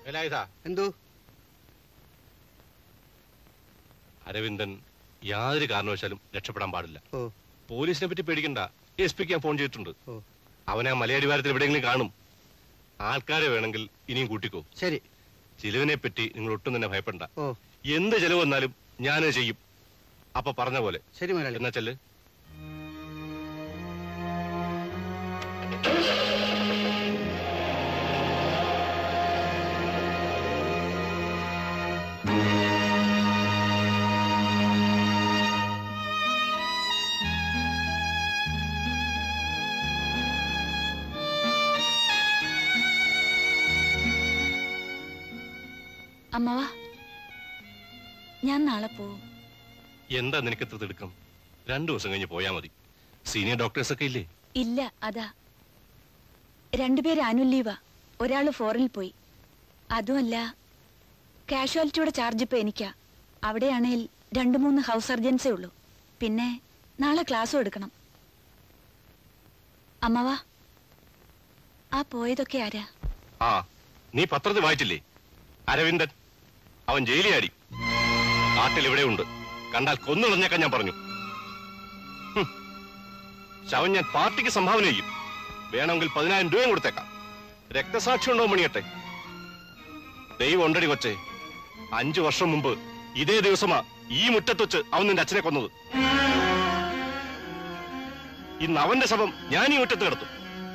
വേലായുധ എന്തോ അരവിന്ദൻ യാതൊരു കാരണവശാലും രക്ഷപ്പെടാൻ പാടില്ല ഓ പോലീസിനെ പറ്റി പേടിക്കണ്ട എസ് പിക്ക് ഞാൻ ഫോൺ ചെയ്തിട്ടുണ്ട് ഓ അവനെ ആ മലയടിവാരത്തിൽ എവിടെയെങ്കിലും കാണും ആൾക്കാരെ വേണമെങ്കിൽ ഇനിയും കൂട്ടിക്കോ ശരി ചിലവിനെ പറ്റി നിങ്ങൾ ഒട്ടും തന്നെ ഭയപ്പെടണ്ട ഓ എന്ത് ചെലവ് വന്നാലും ഞാനത് ചെയ്യും അപ്പൊ പറഞ്ഞ പോലെ ശരി മുതലാളി എന്നാ ചെല്ല് അമ്മവാ ഞാൻ നാളെ പോവും എന്താ നിനക്ക് ഇത്ര തിടുക്കം രണ്ടു ദിവസം കഴിഞ്ഞ് പോയാ മതി സീനിയർ ഡോക്ടേഴ്സ് ഒക്കെ ഇല്ലേ ഇല്ല അതാ രണ്ടുപേര് ആനുവൽ ലീവാ ഒരാള് ഫോറിനിൽ പോയി അതുമല്ല കാഷ്വാലിറ്റിയുടെ ചാർജ് ഇപ്പൊ എനിക്കാ അവിടെയാണേൽ രണ്ടു മൂന്ന് ഹൗസ് സർജൻസേ ഉള്ളൂ പിന്നെ നാളെ ക്ലാസ്സും എടുക്കണം അമ്മവാ ആ പോയതൊക്കെ ആരാ ആ നീ പത്രത്തിൽ വായിച്ചില്ലേ അരവിന്ദൻ അവൻ ജയിലിയാടി നാട്ടിൽ ഇവിടെ ഉണ്ട് കണ്ടാൽ കൊന്നുകളഞ്ഞേക്കാൻ ഞാൻ പറഞ്ഞു ഹും. ശവൻ ഞാൻ പാർട്ടിക്ക് സംഭാവന ചെയ്യും വേണമെങ്കിൽ പതിനായിരം രൂപയും കൊടുത്തേക്കാം രക്തസാക്ഷി ഉണ്ടോ മണിയട്ടെ ദൈവം ഉണ്ടടി കൊച്ചേ അഞ്ചു വർഷം മുമ്പ് ഇതേ ദിവസമാ ഈ മുറ്റത്ത് വെച്ച് അവൻ നിന്റെ അച്ഛനെ കൊന്നത് ഇന്ന് അവന്റെ ശവം ഞാൻ ഈ മുറ്റത്ത് കിടത്തും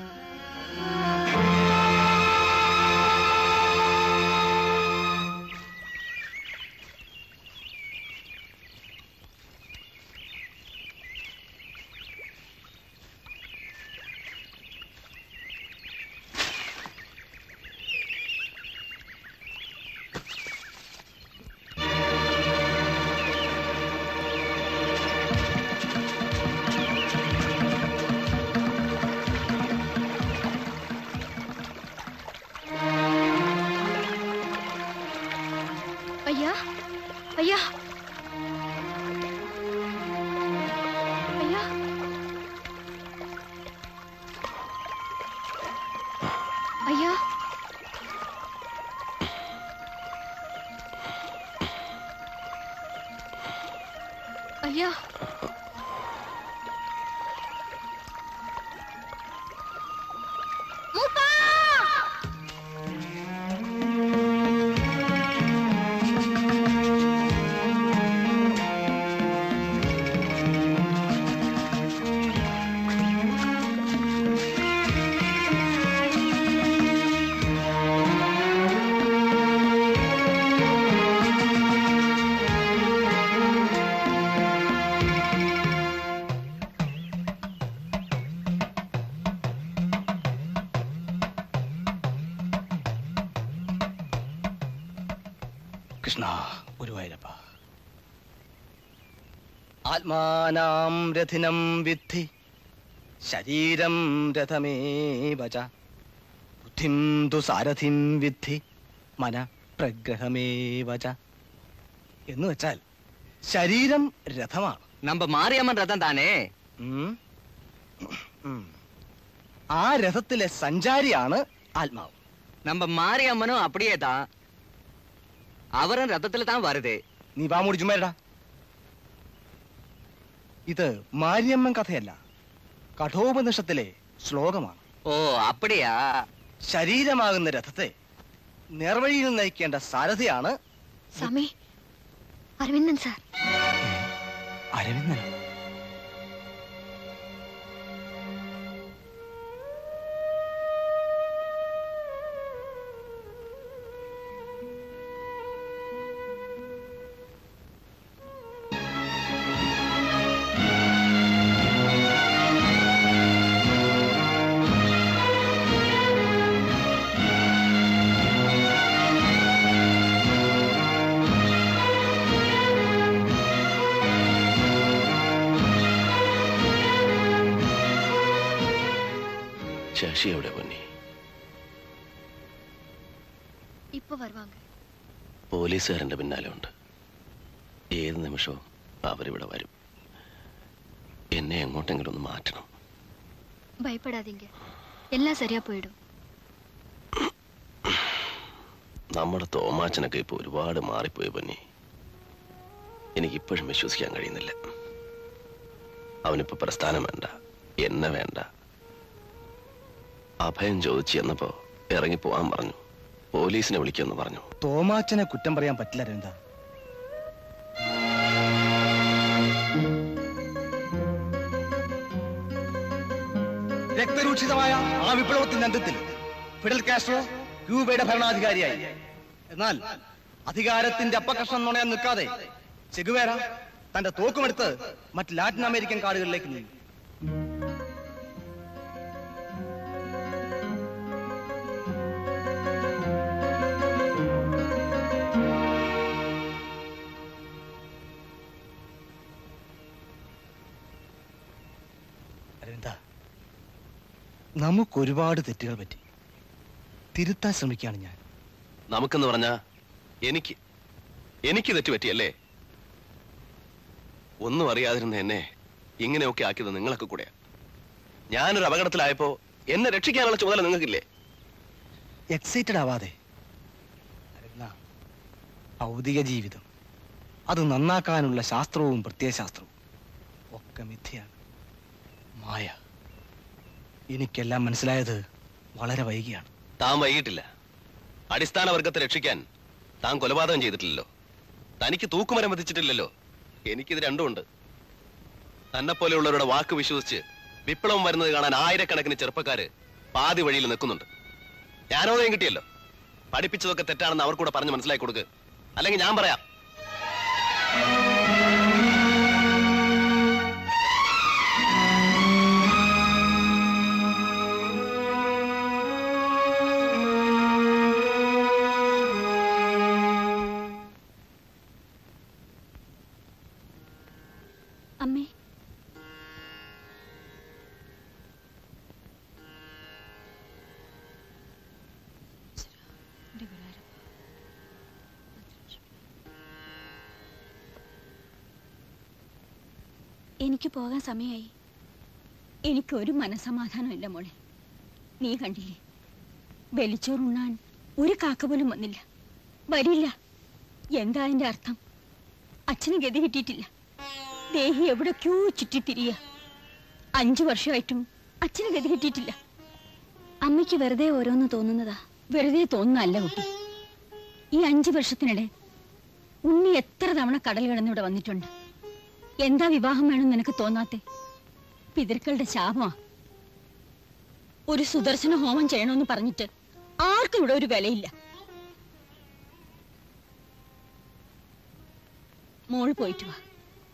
അയ്യാ അയ്യാ അയ്യാ അയ്യാ അയ്യാ മൂപ്പാ കൃഷ്ണ ഗുരുവായൂരപ്പ ആത്മാനാം രഥിനം വിദ്ധി ശരീരം രഥമേവച ബുദ്ധിം തു സാരഥിം വിദ്ധി മന പ്രഗ്രഹമേവച എന്ന് വെച്ചാൽ ശരീരം രഥമാണ് நம்ம மாரியம்மன் ரதம் தானே ഉം. ഉം. ആ രഥത്തിലെ സഞ്ചാരിയാണ് ആത്മാവ് நம்ம மாரியம்மனும் அப்படியே தான் அவரும் ரதத்துல தான் வருது നീ വാ മൂടി ചുമ്മാരടാ ഇത് മാരിയമ്മൻ കഥയല്ല കഠോപനിഷത്തിലെ ശ്ലോകമാണ് ஓ அப்படியா ശരീരമാകുന്ന രഥത്തെ നേർവഴിയിൽ നയിക്കേണ്ട സാരഥിയാണ് സ്വാമി അരവിന്ദൻ സാർ അരവിന്ദൻ ശശി എവിടെ പൊന്നി ഇപ്പൊ വരുവാങ്ക പോലീസുകാരന്റെ പിന്നാലെ ഉണ്ട് ഏത് നിമിഷവും അവരിവിടെ വരും എന്നെ എങ്ങോട്ടെങ്കിലും ഒന്ന് മാറ്റണം பயப்படாதீங்க எல்லாம் சரியா போயிடும் നമ്മുടെ തോമാച്ചനൊക്കെ ഇപ്പൊ ഒരുപാട് മാറിപ്പോയി പൊന്നി എനിക്കിപ്പോഴും വിശ്വസിക്കാൻ കഴിയുന്നില്ല അവനിപ്പോ പ്രസ്ഥാനം വേണ്ട എന്നെ വേണ്ട അഭയം ചോദിച്ചു എന്നപ്പോ ഇറങ്ങി പോവാൻ പറഞ്ഞു പോലീസിനെ വിളിക്കുമെന്ന് പറഞ്ഞു തോമാച്ചനെ കുറ്റം പറയാൻ പറ്റില്ല അരവിന്ദ രക്തരൂക്ഷിതമായ ആ വിപ്ലവത്തിന്റെ അന്ത്യത്തിൽ ഫിഡൽ കാസ്ട്രോ ക്യൂബയുടെ ഭരണാധികാരിയായി എന്നാൽ അധികാരത്തിന്റെ അപ്പകഷ്ണം നുണയാൻ നിൽക്കാതെ ചെഗുവേര തന്റെ തോക്കുമെടുത്ത് മറ്റ് ലാറ്റിൻ അമേരിക്കൻ കാടുകളിലേക്ക് നീങ്ങി അരവിന്ദ നമുക്ക് ഒരുപാട് തെറ്റുകൾ പറ്റി തിരുത്താൻ ശ്രമിക്കുകയാണ് ഞാൻ നമുക്കെന്ന് പറഞ്ഞാ എനിക്ക് എനിക്ക് തെറ്റുപറ്റിയല്ലേ ഒന്നും അറിയാതിരുന്ന എന്നെ ഇങ്ങനെയൊക്കെ ആക്കിയത് നിങ്ങളൊക്കെ കൂടെയാ ഞാനൊരു അപകടത്തിലായപ്പോ എന്നെ രക്ഷിക്കാനുള്ള ചുമതല നിങ്ങൾക്കില്ലേ എക്സൈറ്റഡ് ആവാതെ അരവിന്ദ, ഭൗതിക ജീവിതം അത് നന്നാക്കാനുള്ള ശാസ്ത്രവും പ്രത്യയശാസ്ത്രവും ഒക്കെ മിഥ്യയാണ് മായ എനിക്കെല്ലാം മനസ്സിലായത് വളരെ വൈകിയാണ് താൻ വൈകിട്ടില്ല അടിസ്ഥാന വർഗത്തെ രക്ഷിക്കാൻ താൻ കൊലപാതകം ചെയ്തിട്ടില്ലല്ലോ തനിക്ക് തൂക്കുമരം വധിച്ചിട്ടില്ലല്ലോ എനിക്കിത് രണ്ടുമുണ്ട് തന്നെ പോലെയുള്ളവരുടെ വാക്ക് വിശ്വസിച്ച് വിപ്ലവം വരുന്നത് കാണാൻ ആയിരക്കണക്കിന് ചെറുപ്പക്കാര് പാതി വഴിയിൽ നിൽക്കുന്നുണ്ട് ജ്ഞാനോദയം കിട്ടിയല്ലോ പഠിപ്പിച്ചതൊക്കെ തെറ്റാണെന്ന് അവർക്കൂടെ പറഞ്ഞ് മനസ്സിലാക്കി കൊടുക്ക് അല്ലെങ്കിൽ ഞാൻ പറയാം അമ്മേ എനിക്ക് പോകാൻ സമയമായി എനിക്കൊരു മനസമാധാനമില്ല മോളെ നീ കണ്ടില്ലേ വെലിച്ചോറുണ്ണാൻ ഒരു കാക്ക പോലും വന്നില്ല വരില്ല എന്താ അതിന്റെ അർത്ഥം അച്ഛന് ഗതി കിട്ടിയിട്ടില്ല ദേഹി എവിടൊക്കെയോ ചുറ്റിത്തിരിയ അഞ്ചു വർഷമായിട്ടും അച്ഛന് ഗതി കിട്ടിയിട്ടില്ല അമ്മയ്ക്ക് വെറുതെ ഓരോന്ന് തോന്നുന്നതാ വെറുതെ തോന്നുന്നല്ല കുട്ടി ഈ അഞ്ചു വർഷത്തിനിടെ ഉണ്ണി എത്ര തവണ കടൽ കിടന്നിവിടെ വന്നിട്ടുണ്ട് എന്താ വിവാഹം വേണം നിനക്ക് തോന്നാത്തെ പിതൃക്കളുടെ ശാപമാ ഒരു സുദർശന ഹോമം ചെയ്യണമെന്ന് പറഞ്ഞിട്ട് ആർക്കും ഇവിടെ ഒരു വിലയില്ല മോള് പോയിട്ട് വാ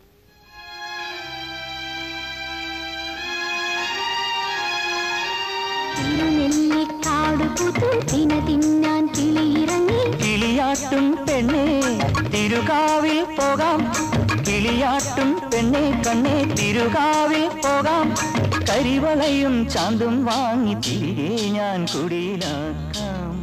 തിരുനെല്ലിക്കാട് പുതുതിന തിന്നാൻ കിളിയിറങ്ങി കിളിയാട്ടും പെണ്ണെ തിരുകാവിൽ പോകാം കിളിയാട്ടും പെണ്ണെ കണ്ണെ തിരുകാവിൽ പോകാം കരിവളയും ചാന്തും വാങ്ങി തിരികെ ഞാൻ കുടിയിലാക്കാം